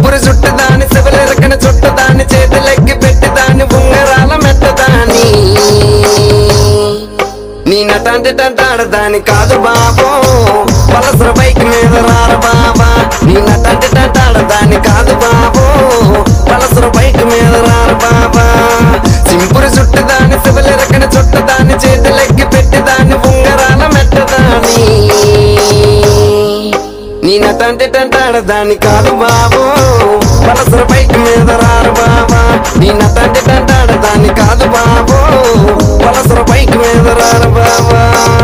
సింపురు చుట్టు దాని శివలెరకన చుట్టు దాని చేతులెక్కి పెట్టి దాని ఉంగరాల మెట్ట దాని నీ నటంటే టంటాడదాని కాదు బాబో పలసర బైక్ మీద రార బాబా నీ నటంటే టంటాడదాని కాదు బాబో పలసర బైక్ మీద రార బాబా సింపురు చుట్టు దాని శివలెరకన చుట్టు దాని చేతులెక్కి పెట్టి దాని ఉంగరాల మెట్ట దాని నీ నటంటే టంటాడదాని కాదు బాబో పలసర బైక్ మీద రారు బాబా నీ నటంటే టంటాడదాని కాదు బాబో పలసర బైక్ మీద రారు బాబా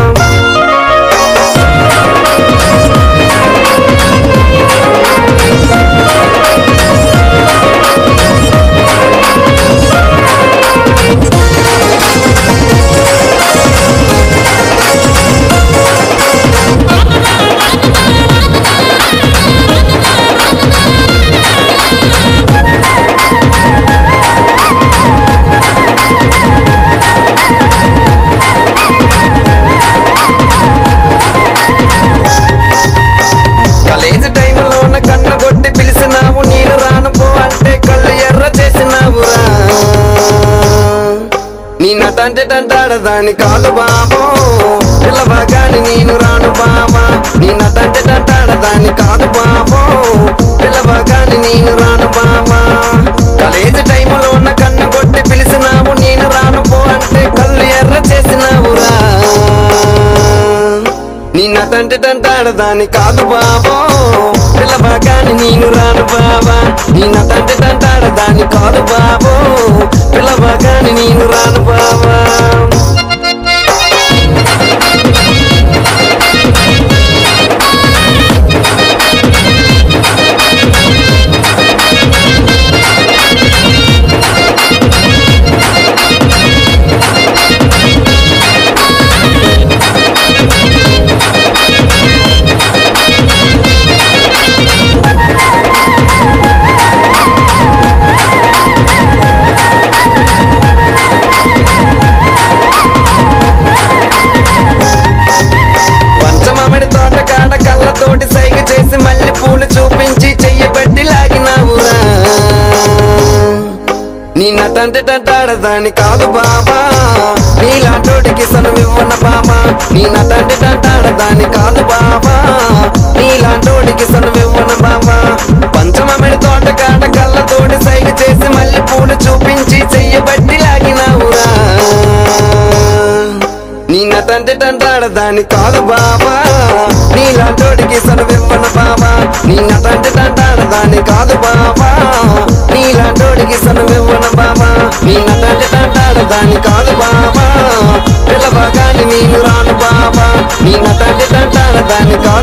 కాలేజ్ టైంలో ఉన్న కన్న కొట్టి పిలిచినావు నేను రాను పో అంటే కళ్ళు ఎర్ర చేసినావురా నీ నటంటే టంటాడదాని కాదు బాబో పిల్లవగాని నేను రాను బాబా నీ నటంటే టంటాడదాని కాదు బాబో పిల్లవగాని నేను రాను బాబా కాలేజ్ టైంలో ఉన్న కన్న కొట్టి పిలిచినావు నేను రాను పో అంటే కళ్ళు ఎర్ర చేసినావురా నీ నటంటే టంటాడదాని కాదు బాబో పిల్లబాగాని నేను రాను బాబా నీ నటంటే టంటాడదాని కాదు బాబో పిల్లబాగాని నేను రాను బాబా పంచమామిడి తోట కాడ కళ్ళతోటి సైగ చేసి మళ్ళీ పూలు చూపించి చెయ్యి పెట్టి లాగినావురా నీ నటంటే టంటాడదాని కాదు బాబా నీలాంటోడికి సనువివ్వన బాబా నీ నటంటే టంటాడదాని కాదు బాబా నీలాంటోడికి సనువివ్వన బాబా పంచమామిడి తోట కాడ కళ్ళతోటి సైగ చేసి మళ్ళీ పూలు చూపించి చెయ్యి బట్టి లాగినావురా నీ నటంటే టంటాడదాని కాదు బాబా నీలాంటోడికి సనువివ్వన బాబా నీ నటంటే టంటాడదాని కాదు బాబా నీలాంటోడికి సనువివ్వన బాబా నీ నటంటే టంటాడదాని కాదు బాబా పిల్లవగాని నేను రాను బాబా నీ నటంటే టంటాడదాని కాదు